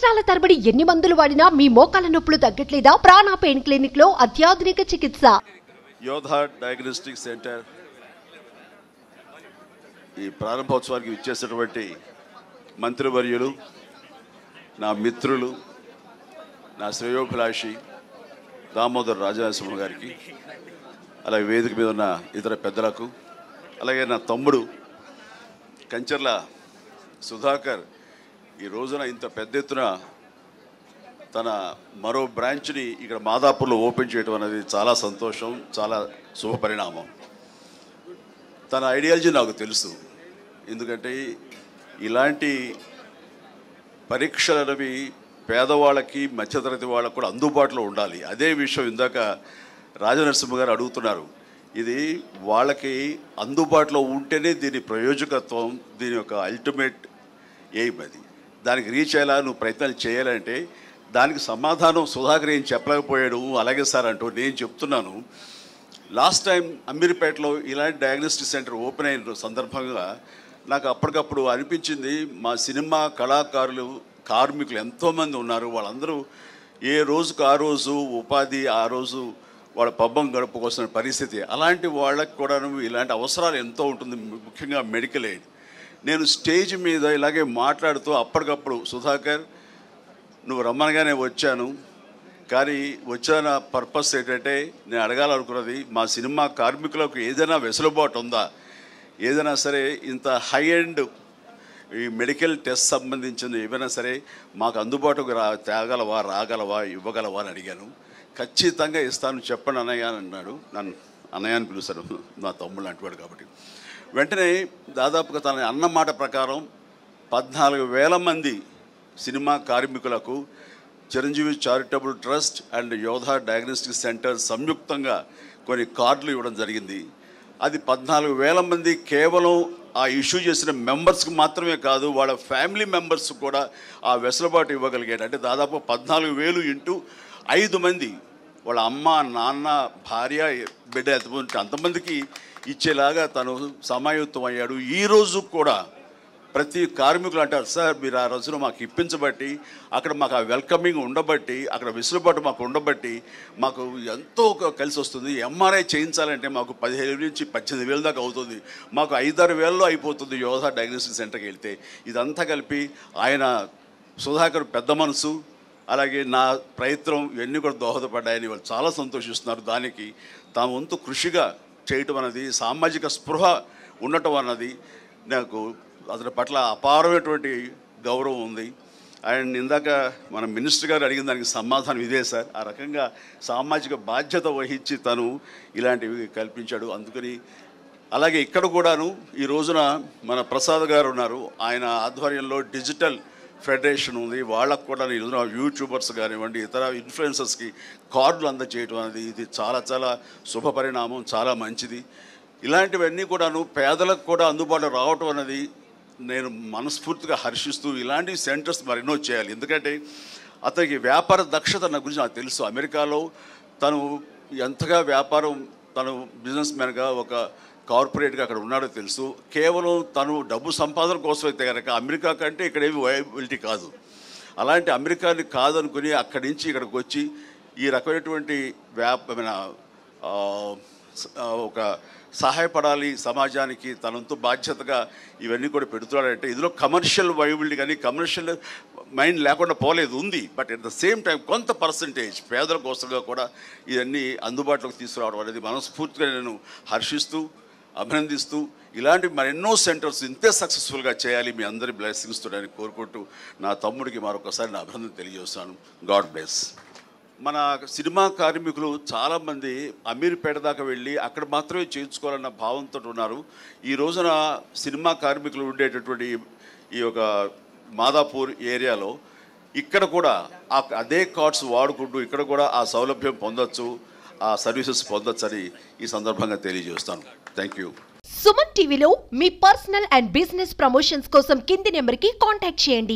సంవత్సరాల తరబడి ఎన్ని మందులు వాడినా మీ మోకాల నొప్పులు తగ్గట్లేదా ప్రాణ పెయిన్ క్లినిక్ లో అత్యాధునిక చికిత్స యోధా డయాగ్నోస్టిక్ సెంటర్ ఈ ప్రారంభోత్సవానికి ఇచ్చేసినటువంటి మంత్రివర్యులు నా మిత్రులు నా శ్రేయోభిలాషి దామోదర్ రాజనరసింహ గారికి అలాగే వేదిక మీద ఉన్న ఇతర పెద్దలకు అలాగే నా తమ్ముడు కంచర్ల సుధాకర్ ఈ రోజున ఇంత పెద్ద ఎత్తున తన మరో బ్రాంచ్ని ఇక్కడ మాదాపూర్లో ఓపెన్ చేయడం అనేది చాలా సంతోషం చాలా శుభపరిణామం తన ఐడియాలజీ నాకు తెలుసు ఎందుకంటే ఇలాంటి పరీక్షలు అనేవి పేదవాళ్ళకి మధ్యతరగతి వాళ్ళకు కూడా అందుబాటులో ఉండాలి అదే విషయం ఇందాక రాజనరసింహ గారు అడుగుతున్నారు ఇది వాళ్ళకి అందుబాటులో ఉంటేనే దీని ప్రయోజకత్వం దీని యొక్క అల్టిమేట్ ఎయిమ్ అది దానికి రీచ్ అయ్యేలా నువ్వు ప్రయత్నాలు చేయాలంటే దానికి సమాధానం సుధాకర్ ఏం చెప్పలేకపోయాడు అలాగే సార్ అంటూ నేను చెప్తున్నాను లాస్ట్ టైం అమీర్పేటలో ఇలాంటి డయాగ్నోస్టిక్ సెంటర్ ఓపెన్ అయిన సందర్భంగా నాకు అప్పటికప్పుడు అనిపించింది మా సినిమా కళాకారులు కార్మికులు ఎంతోమంది ఉన్నారు వాళ్ళందరూ ఏ రోజుకు ఆ రోజు ఉపాధి ఆ రోజు వాళ్ళ పబ్బం గడుపుకోవాల్సిన పరిస్థితి అలాంటి వాళ్ళకి కూడా ఇలాంటి అవసరాలు ఎంతో ఉంటుంది ముఖ్యంగా మెడికల్ ఎయిడ్ నేను స్టేజ్ మీద ఇలాగే మాట్లాడుతూ అప్పటికప్పుడు సుధాకర్ నువ్వు రమ్మనగానే వచ్చాను కానీ వచ్చిన పర్పస్ ఏంటంటే నేను అడగాలనుకున్నది మా సినిమా కార్మికులకు ఏదైనా వెసులుబాటు ఉందా ఏదైనా సరే ఇంత హై ఎండ్ ఈ మెడికల్ టెస్ట్ సంబంధించిన ఏమైనా సరే మాకు అందుబాటుకు రా తేగలవా రాగలవా ఇవ్వగలవా అని అడిగాను ఖచ్చితంగా ఇస్తాను చెప్పండి అన్నయ్య అని అన్నాడు నన్ను అన్నయ్య అని పిలుస్తాను నా తమ్ముడు అంటువాడు కాబట్టి వెంటనే దాదాపుగా తన అన్న మాట ప్రకారం పద్నాలుగు వేల మంది సినిమా కార్మికులకు Chiranjeevi charitable trust and Yodha diagnostic centre సంయుక్తంగా కొన్ని కార్డులు ఇవ్వడం జరిగింది అది పద్నాలుగు వేల మంది కేవలం ఆ ఇష్యూ చేసిన మెంబర్స్కి మాత్రమే కాదు వాళ్ళ ఫ్యామిలీ మెంబర్స్ కూడా ఆ వెసులుబాటు ఇవ్వగలిగాడు అంటే దాదాపు పద్నాలుగు వేలు ఇంటూ ఐదు మంది వాళ్ళ అమ్మ నాన్న భార్య బిడ్డ ఎంతమంది అంతమందికి ఇచ్చేలాగా తను సమాయుత్తం అయ్యాడు ఈ రోజు కూడా ప్రతి కార్మికులు అంటారు సార్ మీరు ఆ రోజున మాకు ఇప్పించబట్టి అక్కడ మాకు ఆ వెల్కమింగ్ ఉండబట్టి అక్కడ వెసులుబాటు మాకు ఉండబట్టి మాకు ఎంతో ఒక కలిసి వస్తుంది ఎంఆర్ఐ చేయించాలంటే మాకు పదిహేను నుంచి పద్దెనిమిది వేల దాకా అవుతుంది మాకు ఐదారు వేలలో అయిపోతుంది యోధా డయాగ్నోస్టిక్ సెంటర్కి వెళ్తే ఇదంతా కలిపి ఆయన సుధాకర్ పెద్ద మనసు అలాగే నా ప్రయత్నం ఇవన్నీ కూడా దోహదపడ్డాయని వాళ్ళు చాలా సంతోషిస్తున్నారు దానికి తాము వంతు కృషిగా చేయటం అన్నది సామాజిక స్పృహ ఉండటం అన్నది నాకు అతని పట్ల అపారమైనటువంటి గౌరవం ఉంది అండ్ ఇందాక మన మినిస్టర్ గారు అడిగిన దానికి సమాధానం ఇదే సార్ ఆ రకంగా సామాజిక బాధ్యత వహించి తను ఇలాంటివి కల్పించాడు అందుకని అలాగే ఇక్కడ కూడాను ఈ రోజున మన ప్రసాద్ గారు ఉన్నారు ఆయన ఆధ్వర్యంలో డిజిటల్ ఫెడరేషన్ ఉంది వాళ్ళకు కూడా ఈ రోజున యూట్యూబర్స్ కానివ్వండి ఇతర ఇన్ఫ్లుయెన్సర్స్కి కార్డులు అందజేయడం అనేది ఇది చాలా చాలా శుభ పరిణామం చాలా మంచిది ఇలాంటివన్నీ కూడాను పేదలకు కూడా అందుబాటులో రావటం అనేది నేను మనస్ఫూర్తిగా హర్షిస్తూ ఇలాంటి సెంటర్స్ మరెన్నో చేయాలి ఎందుకంటే అతనికి వ్యాపార దక్షత నా గురించి నాకు తెలుసు అమెరికాలో తను ఎంతగా వ్యాపారం తను బిజినెస్ మ్యాన్గా ఒక కార్పొరేట్గా అక్కడ ఉన్నాడో తెలుసు కేవలం తను డబ్బు సంపాదన కోసం అయితే కనుక అమెరికా కంటే ఇక్కడ ఏమి వయబిలిటీ కాదు అలాంటి అమెరికాని కాదనుకుని అక్కడి నుంచి ఇక్కడికి వచ్చి ఈ రకమైనటువంటి వ్యాప ఆ, స- ఆ, ఒక సహాయపడాలి సమాజానికి తనంతో బాధ్యతగా ఇవన్నీ కూడా పెడుతున్నాడంటే ఇందులో కమర్షియల్ వైబిలిటీ కానీ కమర్షియల్ మైండ్ లేకుండా పోలేదు ఉంది but at the same time కొంత పర్సంటేజ్ పేదల కోసంగా కూడా ఇవన్నీ అందుబాటులోకి తీసుకురావడం అనేది మనస్ఫూర్తిగా నేను హర్షిస్తూ అభినందిస్తూ ఇలాంటి మరెన్నో సెంటర్స్ ఇంతే సక్సెస్ఫుల్గా చేయాలి మీ అందరి బ్లెస్సింగ్స్ తోడని కోరుకుంటూ నా తమ్ముడికి మరొకసారి నా అభినందన తెలియజేస్తాను గాడ్ బ్లెస్ మన సినిమా కార్మికులు చాలామంది అమీర్పేట దాకా వెళ్ళి అక్కడ మాత్రమే చేయించుకోవాలన్న భావంతో ఉన్నారు ఈ రోజున సినిమా కార్మికులు ఉండేటటువంటి ఈ యొక్క మాదాపూర్ ఏరియాలో ఇక్కడ కూడా ఆ అదే కార్డ్స్ వాడుకుంటూ ఇక్కడ కూడా ఆ సౌలభ్యం పొందొచ్చు ఆ సర్వీసెస్ పొందొచ్చు అని ఈ సందర్భంగా తెలియజేస్తాను థ్యాంక్ యూ సుమన్ టీవీలో మీ పర్సనల్ అండ్ బిజినెస్ ప్రమోషన్స్ కోసం కింది నెంబర్కి కాంటాక్ట్ చేయండి